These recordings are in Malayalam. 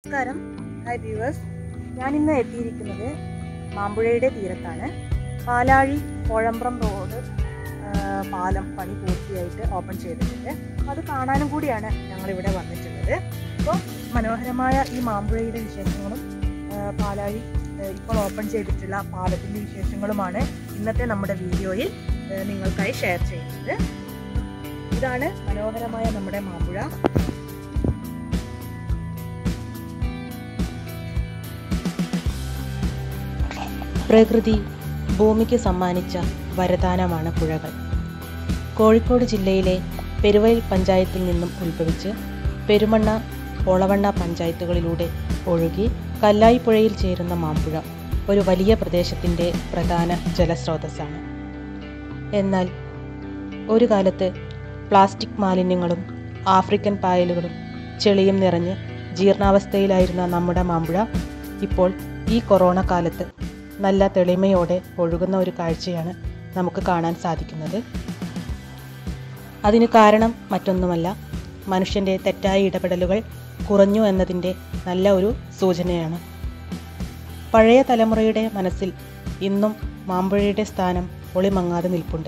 നമസ്കാരം ഹായ് വ്യൂവേഴ്സ് ഞാൻ ഇന്ന് എത്തിയിരിക്കുന്നത് മാമ്പുഴയുടെ തീരത്താണ് പാലാഴി കോഴമ്പ്രം റോഡ് ആ, പാലം പണി പൂർത്തിയായിട്ട് ഓപ്പൺ ചെയ്തിട്ടുണ്ട് അപ്പോൾ അത് കാണാനും കൂടിയാണ് ഞങ്ങളിവിടെ വന്നിട്ടുള്ളത് അപ്പോൾ മനോഹരമായ ഈ മാമ്പുഴയുടെ വിശേഷങ്ങളും ആ, പാലാഴി ആ, ഇപ്പോൾ ഓപ്പൺ ചെയ്തിട്ടുള്ള പാലത്തിൻ്റെ വിശേഷങ്ങളുമാണ് ഇന്നത്തെ നമ്മുടെ വീഡിയോയിൽ ആ, നിങ്ങൾക്കായി ഷെയർ ചെയ്യുന്നത് ഇതാണ് മനോഹരമായ നമ്മുടെ മാമ്പുഴ പ്രകൃതി ഭൂമിക്ക് സമ്മാനിച്ച വരദാനമാണ് പുഴകൾ കോഴിക്കോട് ജില്ലയിലെ പെരുവയൽ പഞ്ചായത്തിൽ നിന്നും ഉത്ഭവിച്ച് പെരുമണ്ണ ഒളവണ്ണ പഞ്ചായത്തുകളിലൂടെ ഒഴുകി കല്ലായിപ്പുഴയിൽ ചേരുന്ന മാമ്പുഴ ഒരു വലിയ പ്രദേശത്തിൻ്റെ പ്രധാന ജലസ്രോതസ്സാണ് എന്നാൽ ഒരു കാലത്ത് പ്ലാസ്റ്റിക് മാലിന്യങ്ങളും ആഫ്രിക്കൻ പായലുകളും ചെളിയും നിറഞ്ഞ് ജീർണാവസ്ഥയിലായിരുന്ന നമ്മുടെ മാമ്പുഴ ഇപ്പോൾ ഈ കൊറോണ കാലത്ത് നല്ല തെളിമയോടെ ഒഴുകുന്ന ഒരു കാഴ്ചയാണ് നമുക്ക് കാണാൻ സാധിക്കുന്നത് അതിന് കാരണം മറ്റൊന്നുമല്ല മനുഷ്യൻ്റെ തെറ്റായ ഇടപെടലുകൾ കുറഞ്ഞു എന്നതിൻ്റെ നല്ല ഒരു സൂചനയാണ് പഴയ തലമുറയുടെ മനസ്സിൽ ഇന്നും മാമ്പുഴയുടെ സ്ഥാനം ഒളിമങ്ങാതെ നിൽപ്പുണ്ട്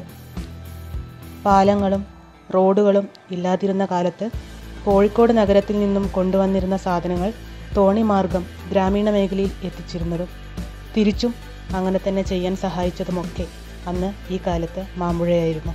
പാലങ്ങളും റോഡുകളും ഇല്ലാതിരുന്ന കാലത്ത് കോഴിക്കോട് നഗരത്തിൽ നിന്നും കൊണ്ടുവന്നിരുന്ന സാധനങ്ങൾ തോണി മാർഗം ഗ്രാമീണ മേഖലയിൽ എത്തിച്ചിരുന്നതും തിരിച്ചും അങ്ങനെ തന്നെ ചെയ്യാൻ സഹായിച്ചതുമൊക്കെ അന്ന് ഈ കാലത്ത് മാമ്പുഴയായിരുന്നു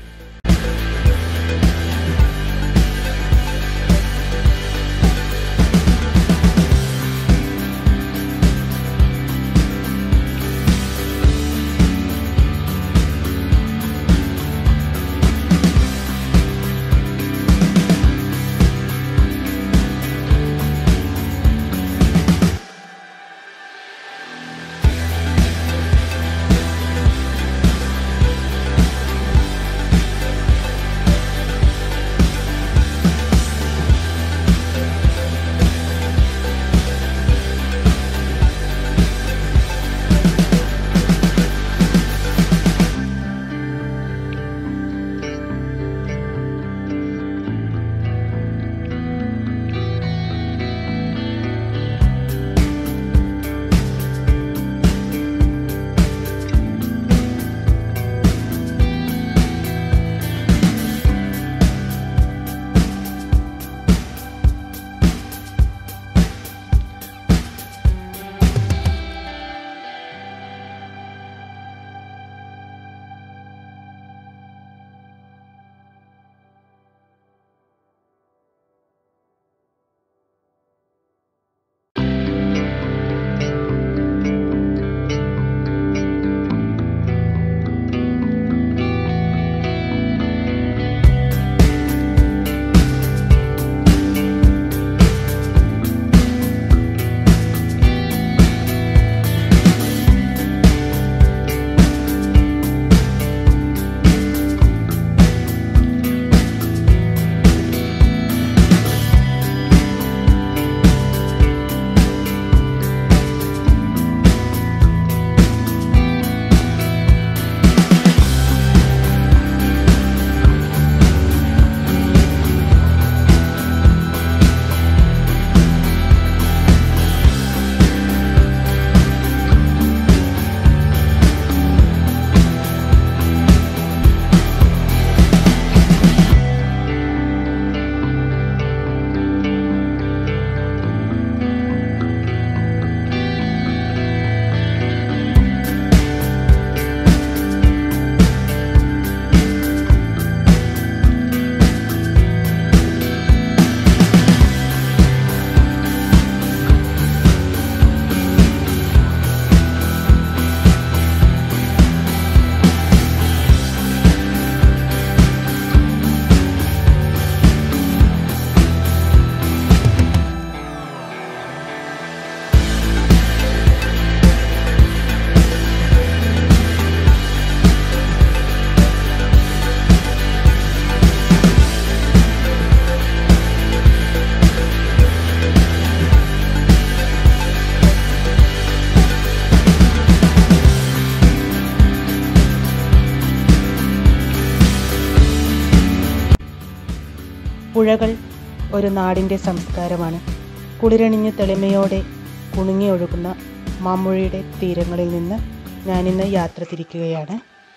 പുഴകൾ ഒരു നാടിൻ്റെ സംസ്കാരമാണ് കുളിരണിഞ്ഞ് തെളിമയോടെ കുണുങ്ങി ഒഴുകുന്ന മാമ്പുഴയുടെ തീരങ്ങളിൽ നിന്ന് ഞാനിന്ന് യാത്ര തിരിക്കുകയാണ്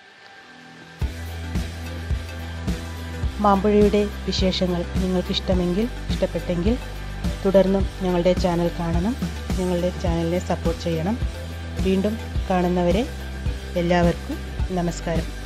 മാമ്പുഴയുടെ വിശേഷങ്ങൾ നിങ്ങൾക്കിഷ്ടമെങ്കിൽ ഇഷ്ടപ്പെട്ടെങ്കിൽ തുടർന്നും ഞങ്ങളുടെ ചാനൽ കാണണം ഞങ്ങളുടെ ചാനലിനെ സപ്പോർട്ട് ചെയ്യണം വീണ്ടും കാണുന്നവരെ എല്ലാവർക്കും നമസ്കാരം